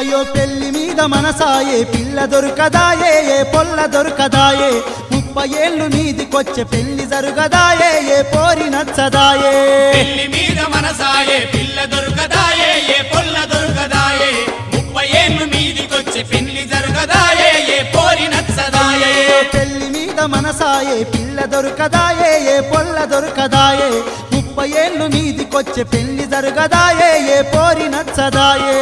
అయ్యో పెళ్లి మీద మనసాయే పిల్ల దొరకదాయే ఏ పొల్ల దొరకదాయే ముప్పై ఏళ్ళు మీదికొచ్చే పెళ్లి జరుగదాయే ఏ పోరి నచ్చదాయే పెళ్లి మీద మనసాయే పిల్ల దొరకదాయే ఏ పొల్ల దొరకదాయే ముప్పై ఏళ్ళు మీదికొచ్చే పెళ్లి జరగదాయే ఏ పోరి నచ్చదాయే పెళ్లి మీద మనసాయే పిల్ల దొరకదాయే ఏ పొల్ల దొరకదాయే ముప్పై ఏళ్ళు మీదికొచ్చే పెళ్లి జరగదాయే ఏ పోరి నచ్చదాయే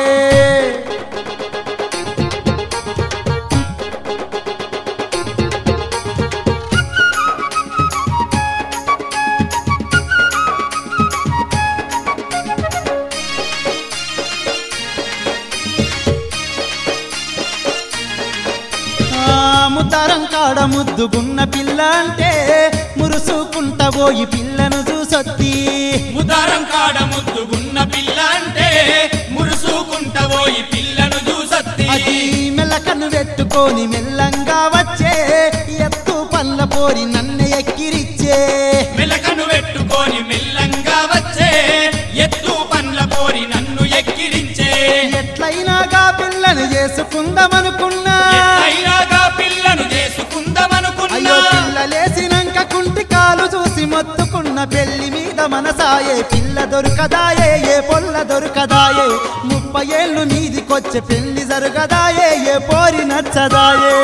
ఆ, ముతారం కాడ ముద్దుగున్న పిల్ల అంటే మురుసుకుంటబోయి పిల్లను చూసొత్తి ముదారం కాడ ముద్దుగున్న పిల్ల అంటే మురుసుకుంటవో ఈ పిల్లను చూసత్తి అది మెల్లకన్ను పెట్టుకొని మెల్లంగా వచ్చే ఎత్తు పళ్ళ పోరి నన్ను ఎక్కిరిచ్చే మెలకను పెట్టుకొని మెల్లంగా వచ్చే ఎత్తు పండ్ల పోరి నన్ను ఎక్కిరించే ఎట్లయినాగా పిల్లను చేసుకుందామనుకున్నా అయినాగా పిల్లను చేసుకుందామనుకున్నా అయ్యో పిల్లలేసినాక కుంటి కాలు చూసి మొత్తుకున్న పెళ్లి మీద మనసాయే పిల్ల దొరకదాయే ఏ పొల్ల దొరకదాయే ముప్పై ఏళ్ళు నీదికొచ్చే పెళ్లి జరగదాయే ఏ పోరి నచ్చదాయే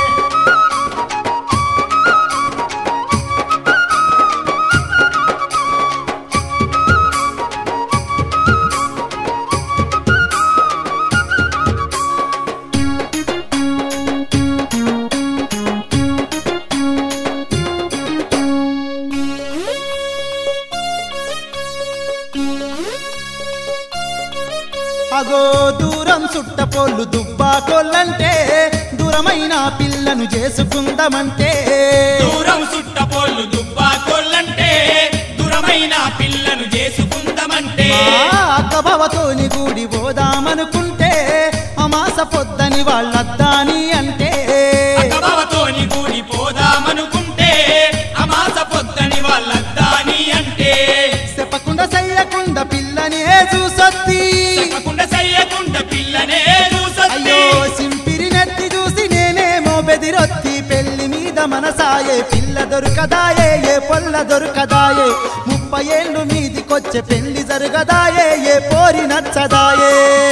అగో దూరం చుట్టపోళ్ళు దుబ్బాకోళ్ళంటే దూరమైన పిల్లను చేసుకుందామంటే దూరం సుట్టపోళ్ళు దుబ్బాకోళ్ళంటే దూరమైన పిల్లను చేసుకుందామంటే మా అక్కభవతోని గూడి పోదామనుకుంటే అమాస పొద్దని వాళ్ళద్దాని అంటే అక్కబావతోని కూడి పోదామనుకుంటే అమాస పొద్దని వాళ్ళద్దాని అంటే చెప్పకుండా చెయ్యకుండా పిల్లని చూసొత్తి చెప్పకుండా చెయ్యకుండా పిల్లనే చూసొత్తి అయ్యో సింపిరి నెత్తి చూసి నేనేమో బెదిరొత్తి పెళ్లి మీద మనసాయే పిల్ల దొరకదాయే ఏ పొల్ల దొరకదాయే ముప్పై ఏళ్ళు మీదికొచ్చే పెళ్లి జరగదాయే ఏ పోరి నచ్చదాయే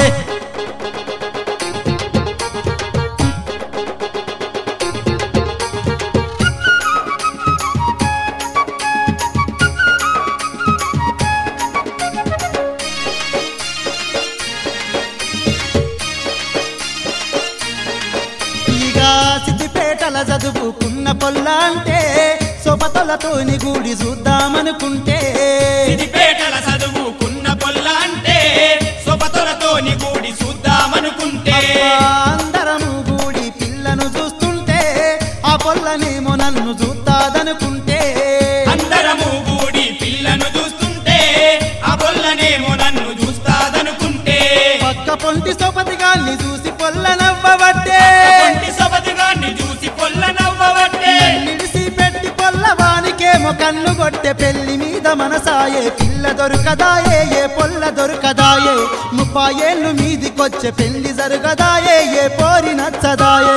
ఇక సిద్దిపేటల చదువుకున్న పొల్ల అంటే సొపతలతోని గూడి చూద్దామనుకుంటే సిద్దిపేటల చదువుకున్న పొల్ల అంటే సొపతలతోని కూడి చూద్దామనుకుంటే అబ్బా, అందరము గూడి పిల్లను చూస్తుంటే ఆ పొల్లనేమో నన్ను చూస్తాదనుకుంటే అందరము కూడి పిల్లను చూస్తుంటే ఆ పొల్లనేమో నన్ను చూస్తాదనుకుంటే పక్క పొంటి సొపతి గాల్ని చూసి పొల్ల నవ్వబట్టే కొంటి సబతిగాన్ని చూసి పొల్ల నవ్వబట్టే నిడిసి పెట్టి పొల్ల వానికేమో కన్ను కొట్టే పెళ్లి మీద మనసాయే పిల్ల దొరకదాయే ఏ పొల్ల దొరకదాయే ముప్పై ఏళ్ళు మీదికొచ్చే పెళ్లి జరగదాయే ఏ పోరి నచ్చదాయే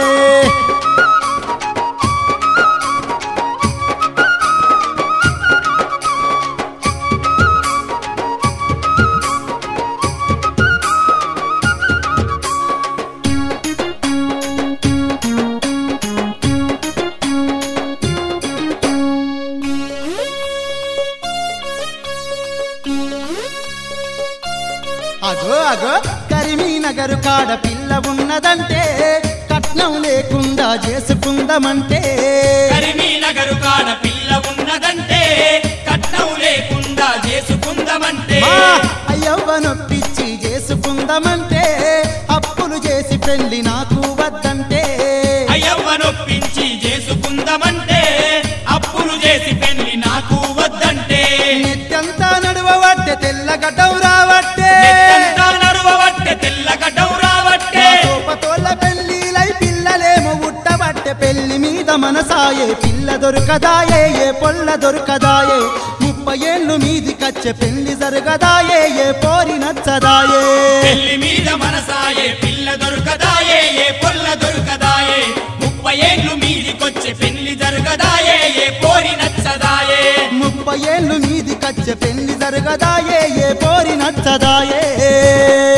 అగో అగో కరిమీనగరు కాడ పిల్ల ఉన్నదంటే కట్నం లేకుండా చేసుకుందామంటే కరిమీ నగరు కాడ పిల్ల ఉన్నదంటే కట్నం లేకుండా చేసుకుందామంటే మా అయ్యవ్వనొప్పిచ్చి చేసుకుందామంటే అప్పులు చేసి పెళ్లి నాకు వద్దంటే అయ్యవ్వ నొప్పించి చేసుకుందామంటే అప్పులు చేసి పెళ్లి నాకు వద్దంటే నెత్తంతా నడువబట్టే తెల్లగడ్డం రావట్టే నెత్తంతా నడువబట్టే తెల్లగడ్డం రావట్టే సోపతోళ్ళ పెళ్లిలై పిల్లలేమో ఉట్టబట్టే పెళ్లి మీద మనసాయే పిల్ల దొరకదాయే ఏ పొల్ల దొరకదాయే ముప్పై ఏళ్ళు మీది కచ్చే పెళ్లి జరగదాయే ఏ పోరి నచ్చదాయే పెళ్లి మీద మనసాయే పిల్ల దొరకదాయే మీదికచ్చే పెళ్లి జరగదాయే ఏ పోరి నచ్చదాయే